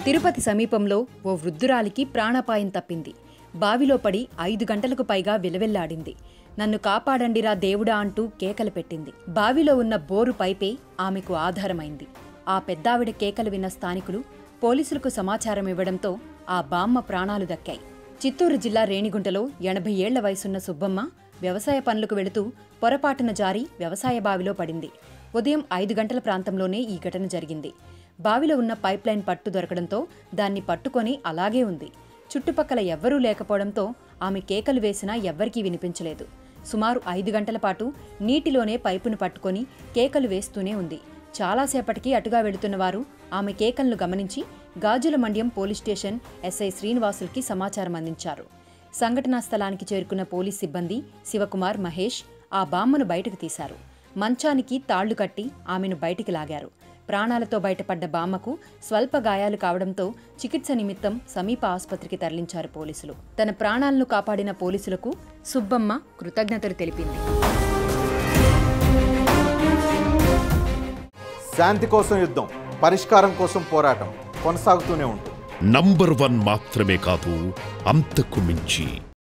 తిరుపతి సమీపంలో ఓ వృద్ధురాలికి ప్రాణాపాయం తప్పింది బావిలో పడి ఐదు గంటలకు పైగా విలవెల్లాడింది నన్ను కాపాడండిరా దేవుడా అంటూ కేకలు పెట్టింది బావిలో ఉన్న బోరు పైపే ఆమెకు ఆధారమైంది ఆ పెద్దావిడ కేకలు విన్న స్థానికులు పోలీసులకు సమాచారం ఇవ్వడంతో ఆ బామ్మ ప్రాణాలు దక్కాయి చిత్తూరు జిల్లా రేణిగుంటలో ఎనభై ఏళ్ల వయసున్న సుబ్బమ్మ వ్యవసాయ పనులకు వెళుతూ పొరపాటున జారి వ్యవసాయ బావిలో పడింది ఉదయం ఐదు గంటల ప్రాంతంలోనే ఈ ఘటన జరిగింది బావిలో ఉన్న పైప్లైన్ పట్టు దొరకడంతో దాన్ని పట్టుకొని అలాగే ఉంది చుట్టుపక్కల ఎవ్వరూ లేకపోవడంతో ఆమె కేకలు వేసినా ఎవ్వరికీ వినిపించలేదు సుమారు ఐదు గంటల పాటు నీటిలోనే పైపును పట్టుకొని కేకలు వేస్తూనే ఉంది చాలాసేపటికి అటుగా వెళుతున్న వారు ఆమె కేకలను గమనించి Gajula Mandyam police station SI శ్రీనివాసులకి సమాచారం అందించారు సంఘటనా స్థలానికి చేరుకున్న పోలీస్ సిబ్బంది శివకుమార్ మహేష్ ఆ బామ్మను బయటకు తీశారు మంచానికి తాళ్లు కట్టి ఆమెను బయటికి లాగారు ప్రాణాలతో బయటపడ్డ బామ్మకు స్వల్ప గాయాలు కావడంతో చికిత్స నిమిత్తం సమీప ఆసుపత్రికి తరలించారు పోలీసులు తన ప్రాణాలను కాపాడిన పోలీసులకు సుబ్బమ్మ కృతజ్ఞతలు తెలిపింది శాంతి కోసం యుద్ధం పరిష్కారం కోసం పోరాటం కొనసాగుతూనే ఉంటుంది నంబర్ వన్ మాత్రమే కాదు అంతకు మించి